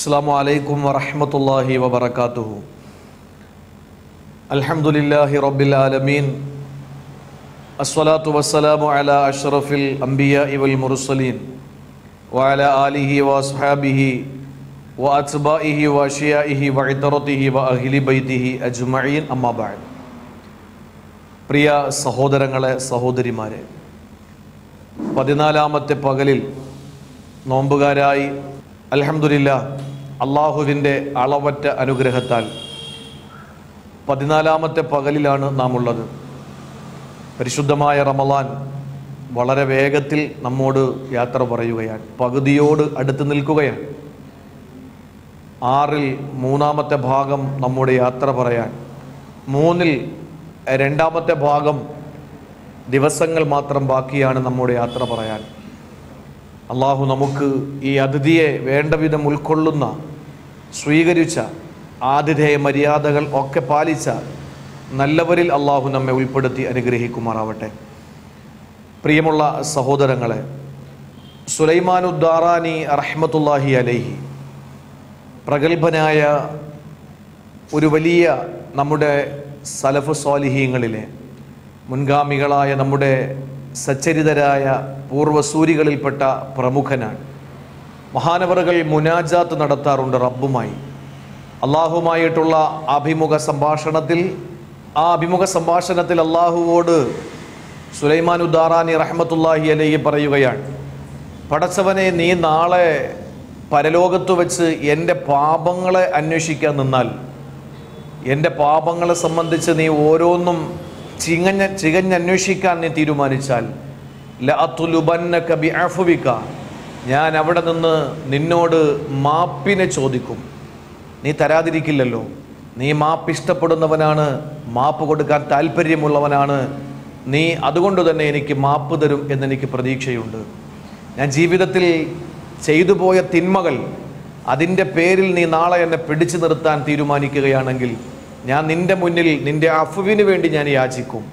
السلام عليكم ورحمة الله وبركاته الحمد لله رب العالمين الصلاة والسلام على أشرف الأنبياء والمرسلين وعلى آله وأصحابه وأتباعه وأشيائه وعترته وأهل بيته أجمعين أما بعد പ്രിയ സഹോദരങ്ങളെ സഹോദരിമാരെ പതിനാലാമത്തെ പകലിൽ നോമ്പുകാരായി അൽഹംദുലില്ല അള്ളാഹുവിൻ്റെ അളവറ്റ അനുഗ്രഹത്താൽ പതിനാലാമത്തെ പകലിലാണ് നാം ഉള്ളത് പരിശുദ്ധമായ റമലാൻ വളരെ വേഗത്തിൽ നമ്മോട് യാത്ര പറയുകയാണ് പകുതിയോട് അടുത്ത് നിൽക്കുകയാണ് ആറിൽ മൂന്നാമത്തെ ഭാഗം നമ്മുടെ യാത്ര പറയാൻ മൂന്നിൽ രണ്ടാമത്തെ ഭാഗം ദിവസങ്ങൾ മാത്രം ബാക്കിയാണ് നമ്മുടെ യാത്ര പറയാൻ അള്ളാഹു നമുക്ക് ഈ അതിഥിയെ വേണ്ട വിധം ഉൾക്കൊള്ളുന്ന സ്വീകരിച്ച ആതിഥേയ മര്യാദകൾ ഒക്കെ പാലിച്ച നല്ലവരിൽ അള്ളാഹു നമ്മെ ഉൾപ്പെടുത്തി അനുഗ്രഹിക്കുമാറാവട്ടെ പ്രിയമുള്ള സഹോദരങ്ങളെ സുലൈമാനുദ്ദാറാനി റഹ്മത്തുല്ലാഹി അലൈഹി പ്രഗത്ഭനായ ഒരു വലിയ നമ്മുടെ സലഫ് സ്വാലിഹീങ്ങളിലെ മുൻഗാമികളായ നമ്മുടെ സച്ചരിതരായ പൂർവസൂരികളിൽപ്പെട്ട പ്രമുഖനാണ് മഹാനവറുകൾ മുനാജാത്ത് നടത്താറുണ്ട് റബ്ബുമായി അള്ളാഹുമായിട്ടുള്ള അഭിമുഖ സംഭാഷണത്തിൽ ആ അഭിമുഖ സംഭാഷണത്തിൽ അള്ളാഹുവോട് സുലൈമാൻ ഉദ്ദാറാനി റഹ്മത്തുല്ലാഹി അലൈഹി പറയുകയാണ് പടച്ചവനെ നീ നാളെ പരലോകത്ത് വെച്ച് എൻ്റെ പാപങ്ങളെ അന്വേഷിക്കാൻ നിന്നാൽ എൻ്റെ പാപങ്ങളെ സംബന്ധിച്ച് നീ ഓരോന്നും ചിങ്ങഞ്ഞ ചികഞ്ഞന്വേഷിക്കാൻ നീ തീരുമാനിച്ചാൽ ലഅത്തുലുബന്നക ബിഅഫ്വിക ഞാൻ അവിടെ നിന്ന് നിന്നോട് മാപ്പിനെ ചോദിക്കും നീ തരാതിരിക്കില്ലല്ലോ നീ മാപ്പ് ഇഷ്ടപ്പെടുന്നവനാണ് മാപ്പ് കൊടുക്കാൻ താല്പര്യമുള്ളവനാണ് നീ അതുകൊണ്ട് തന്നെ എനിക്ക് മാപ്പ് തരും എന്നെനിക്ക് പ്രതീക്ഷയുണ്ട് ഞാൻ ജീവിതത്തിൽ ചെയ്തു പോയ തിന്മകൾ അതിൻ്റെ പേരിൽ നീ നാളെ എന്നെ പിടിച്ചു നിർത്താൻ തീരുമാനിക്കുകയാണെങ്കിൽ ഞാൻ നിന്റെ മുന്നിൽ നിന്റെ അഫുവിന് വേണ്ടി ഞാൻ യാചിക്കും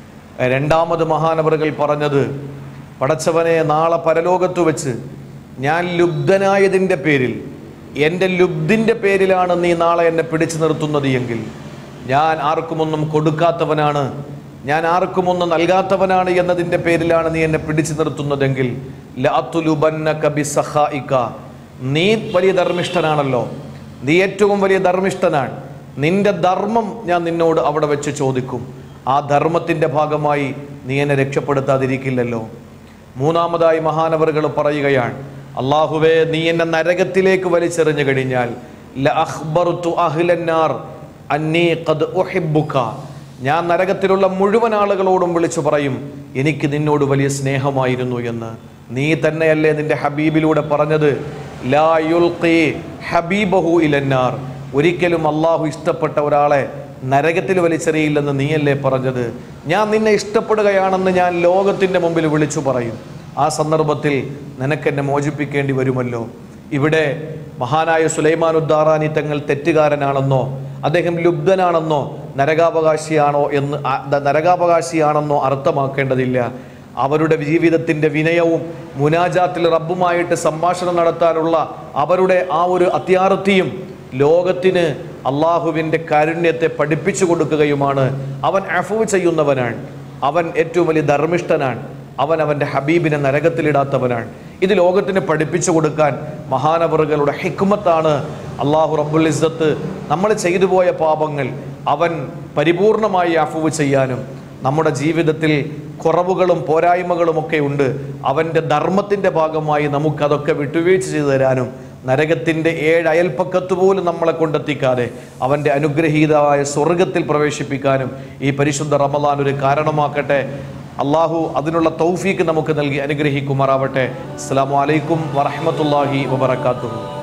രണ്ടാമത് മഹാനവറുകൾ പറഞ്ഞത് പടച്ചവനെ നാളെ പരലോകത്ത് വെച്ച് ഞാൻ ലുബ്ധനായതിൻ്റെ പേരിൽ എൻ്റെ ലുബ്ധിൻ്റെ പേരിലാണ് നീ നാളെ എന്നെ പിടിച്ചു നിർത്തുന്നത് എങ്കിൽ ഞാൻ ആർക്കുമൊന്നും കൊടുക്കാത്തവനാണ് ഞാൻ ആർക്കുമൊന്നും നൽകാത്തവനാണ് എന്നതിൻ്റെ പേരിലാണ് നീ എന്നെ പിടിച്ചു നിർത്തുന്നതെങ്കിൽ ലഅത്തുലുബന്നക ബിസഖായിക നീ വലിയ ധർമ്മിഷ്ഠനാണല്ലോ നീ ഏറ്റവും വലിയ ധർമ്മിഷ്ഠനാണ് നിന്റെ ധർമ്മം ഞാൻ നിന്നോട് അവിടെ വെച്ച് ചോദിക്കും ആ ധർമ്മത്തിൻ്റെ ഭാഗമായി നീ എന്നെ രക്ഷപ്പെടുത്താതിരിക്കില്ലല്ലോ മൂന്നാമതായി മഹാനവറുകൾ പറയുകയാണ് അള്ളാഹുവേ നീ എന്നെ നരകത്തിലേക്ക് വലിച്ചെറിഞ്ഞു കഴിഞ്ഞാൽ ലഅഖ്ബറുതു അഹ്ലന്നാർ അന്നീ ഖദ് ഉഹിബ്ബുക ഞാൻ നരകത്തിലുള്ള മുഴുവൻ ആളുകളോടും വിളിച്ചു പറയും എനിക്ക് നിന്നോട് വലിയ സ്നേഹമായിരുന്നു എന്ന് നീ തന്നെയല്ലേ നിന്റെ ഹബീബിലൂടെ പറഞ്ഞത് ലാ യുൽഖി ഹബീബഹു ഇലന്നാർ ഒരിക്കലും അള്ളാഹു ഇഷ്ടപ്പെട്ട ഒരാളെ നരകത്തിൽ വലിച്ചെറിയില്ലെന്ന് നീയല്ലേ പറഞ്ഞത് ഞാൻ നിന്നെ ഇഷ്ടപ്പെടുകയാണെന്ന് ഞാൻ ലോകത്തിൻ്റെ മുമ്പിൽ വിളിച്ചു പറയും ആ സന്ദർഭത്തിൽ നിനക്കെന്നെ മോചിപ്പിക്കേണ്ടി വരുമല്ലോ ഇവിടെ മഹാനായ സുലൈമാൻ ഉദ്ദാറാനി തങ്ങൾ തെറ്റുകാരനാണെന്നോ അദ്ദേഹം ലുബ്ധനാണെന്നോ നരകാവകാശിയാണോ എന്ന് ആ- ദ- നരകാവകാശിയാണെന്നോ അർത്ഥമാക്കേണ്ടതില്ല അവരുടെ ജീവിതത്തിൻ്റെ വിനയവും മുനാജാത്തിൽ റബ്ബുമായിട്ട് സംഭാഷണം നടത്താനുള്ള അവരുടെ ആ ഒരു അത്യാർത്ഥിയും ലോകത്തിന് അള്ളാഹുവിൻ്റെ കാരുണ്യത്തെ പഠിപ്പിച്ചു കൊടുക്കുകയുമാണ് അവൻ അഫവ് ചെയ്യുന്നവനാണ് അവൻ ഏറ്റവും വലിയ ധർമ്മിഷ്ഠനാണ് അവൻ അവൻ്റെ ഹബീബിനെ നരകത്തിലിടാത്തവനാണ് ഇത് ലോകത്തിന് പഠിപ്പിച്ചു കൊടുക്കാൻ മഹാനവറുകളുടെ ഹിക്മത്താണ് അള്ളാഹു റബ്ബുൽ ഇസ്സത്ത് നമ്മൾ ചെയ്തു പോയ പാപങ്ങൾ അവൻ പരിപൂർണമായി അഫവ് ചെയ്യാനും നമ്മുടെ ജീവിതത്തിൽ കുറവുകളും പോരായ്മകളും ഒക്കെ ഉണ്ട് അവൻ്റെ ധർമ്മത്തിൻ്റെ ഭാഗമായി നമുക്കതൊക്കെ വിട്ടുവീഴ്ച ചെയ്തു തരാനും നരകത്തിൻ്റെ ഏഴ് അയൽപ്പക്കത്ത് പോലും നമ്മളെ കൊണ്ടെത്തിക്കാതെ അവൻ്റെ അനുഗ്രഹീതമായ സ്വർഗത്തിൽ പ്രവേശിപ്പിക്കാനും ഈ പരിശുദ്ധ റമലാൻ ഒരു കാരണമാക്കട്ടെ അള്ളാഹു അതിനുള്ള തൗഫീക്ക് നമുക്ക് നൽകി അനുഗ്രഹിക്കുമാറാവട്ടെ അസ്സാം വലൈക്കും വറഹമത്തല്ലാഹി വബർക്കാത്തു